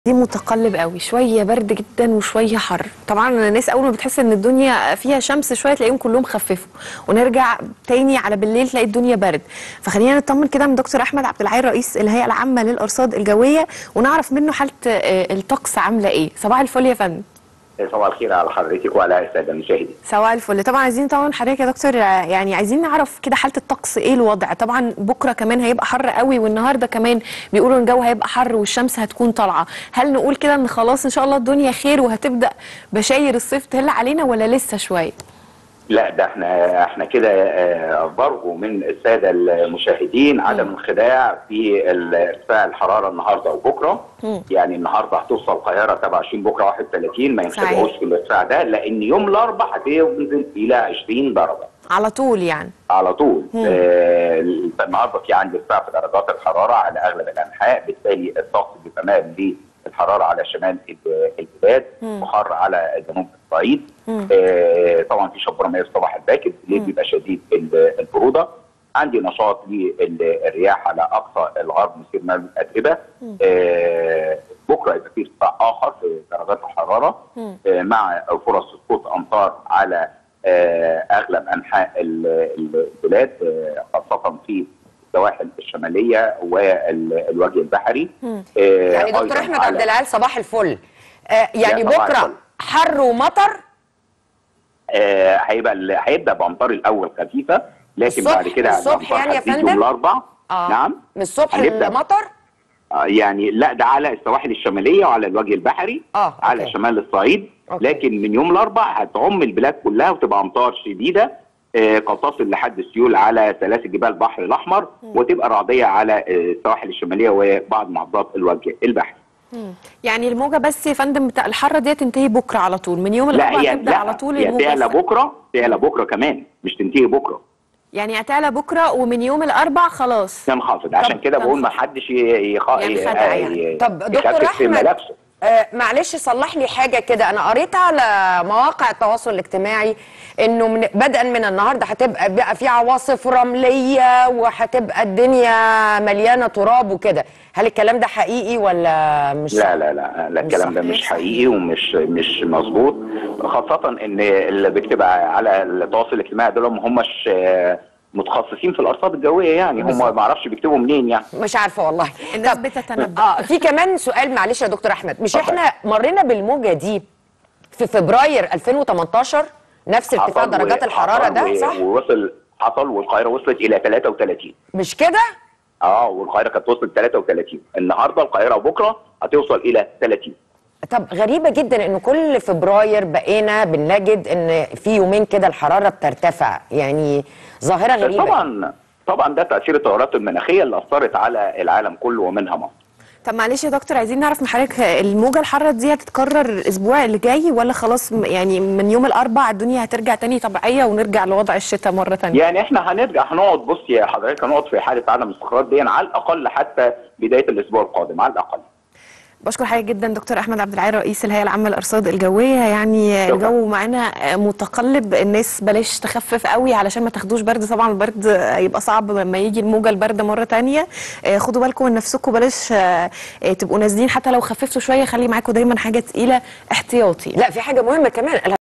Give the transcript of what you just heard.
دي متقلب قوي شويه برد جدا وشويه حر طبعا الناس اول ما بتحس ان الدنيا فيها شمس شويه تلاقيهم كلهم خففوا ونرجع تاني على بالليل تلاقي الدنيا برد فخلينا نطمن كده من دكتور احمد عبد العال رئيس الهيئه العامه للارصاد الجويه ونعرف منه حاله آه، الطقس عامله ايه صباح الفل يا فندم صباح الخير على حضرتك وعلى الساده المشاهدين. صباح الفل طبعا عايزين طبعا حضرتك يا دكتور آه، يعني عايزين نعرف كده حاله الطقس ايه الوضع طبعا بكره كمان هيبقى حر قوي والنهارده كمان بيقولوا ان الجو هيبقى حر والشمس هتكون طالعه هل نقول كده ان خلاص ان شاء الله الدنيا خير وهتبدا بشاير الصيف تهل علينا ولا لسه شويه لا ده احنا احنا كده آه، برجو من الساده المشاهدين عدم الخداع في ارتفاع الحراره النهارده وبكره مم. يعني النهارده هتوصل القاهره 27 بكره 31 ما صحيح. ينخدعوش في الارتفاع ده لان يوم الاربعاء هتنزل الى 20 درجه على طول يعني على طول مم. آه النهارده في عندي ارتفاع في درجات الحراره على اغلب الانحاء بالتالي الطقس بيتمام للحراره على شمال الب- البلاد مم. وحر على جنوب الصعيد مم. آه طبعا في شبرميه الصباح الباكر بالليل بيبقى شديد ال- البروده عندي نشاط للرياح على اقصى الغرب مسير مال الاتربه آه بكره يبقى في ارتفاع اخر في درجات الحراره مم. آه مع فرص سقوط امطار على آه اغلب انحاء ال- البلاد آه خاصه في السواحل الشماليه والوجه البحري مم. آه يعني دكتور أيضاً احمد على- عبد العال صباح الفل آه يعني يا صباح بكره الفل. حر ومطر آه، هيبقى ال- هيبدا بامطار الاول خفيفه لكن الصبح- بعد كده الصبح الأمطار يعني يا هتزيد فندم؟ يوم الاربع اه نعم من الصبح هنبدأ. المطر آه، يعني لا ده على السواحل الشماليه وعلى الوجه البحري اه على أوكي. شمال الصعيد أوكي. لكن من يوم الاربع هتعم البلاد كلها وتبقى امطار شديده آه، قد تصل لحد السيول على سلاسل جبال البحر الاحمر وتبقى رعديه على آه، السواحل الشماليه وبعض محافظات الوجه البحري مم. يعني الموجه بس يا فندم بتاع الحاره دي تنتهي بكره على طول من يوم لا الاربعاء هي تبدا لا على طول هي الموجه تعلى ف- بكره تعلى بكره كمان مش تنتهي بكره يعني هتعلى بكره ومن يوم الاربع خلاص تنخفض عشان كده بقول ما حدش ي- يخ... ينخدع يعني. طب دكتور يخفف في أحمد. ملابسه آه معلش صلح لي حاجه كده انا قريت على مواقع التواصل الاجتماعي انه من بدءا من النهارده هتبقى بقى في عواصف رمليه وهتبقى الدنيا مليانه تراب وكده هل الكلام ده حقيقي ولا مش لا لا لا لا الكلام ده صحيح. مش حقيقي ومش مش مظبوط خاصة ان اللي بيكتب على التواصل الاجتماعي دول ما همش آه، متخصصين في الارصاد الجوية يعني هم بالظبط. ما اعرفش بيكتبوا منين يعني مش عارفه والله الناس طب- بتتنبأ. اه في كمان سؤال معلش يا دكتور احمد مش اتفضل. احنا مرينا بالموجه دي في فبراير 2018 نفس ارتفاع حصل درجات و- الحراره حصل ده و- صح ووصل حصل والقاهرة وصلت الى 33 مش كده اه والقاهرة كانت وصلت 33 النهارده القاهرة وبكرة هتوصل الى 30 طب غريبة جدا انه كل فبراير بقينا بنجد ان في يومين كده الحرارة بترتفع يعني ظاهرة غريبة طبعا طبعا ده تأثير التغيرات المناخية اللي أثرت على العالم كله ومنها مصر طب معلش يا دكتور عايزين نعرف من حضرتك الموجه الحاره دي هتتكرر الاسبوع اللي جاي ولا خلاص م- يعني من يوم الاربع الدنيا هترجع تاني طبيعيه ونرجع لوضع الشتاء مره تانية يعني احنا هنرجع هنقعد بص يا حضرتك هنقعد في حاله عدم استقرار دي على الاقل حتى بدايه الاسبوع القادم على الاقل بشكر حضرتك جدا دكتور احمد عبد العال رئيس الهيئه العامه للارصاد الجويه يعني شكرا. الجو معانا متقلب الناس بلاش تخفف قوي علشان ما تاخدوش برد طبعا البرد هيبقى صعب لما يجي الموجه البارده مره تانية آه، خدوا بالكم من نفسكم بلاش آه، آه، تبقوا نازلين حتى لو خففتوا شويه خلي معاكم دايما حاجه تقيله احتياطي لا في حاجة مهمة كمان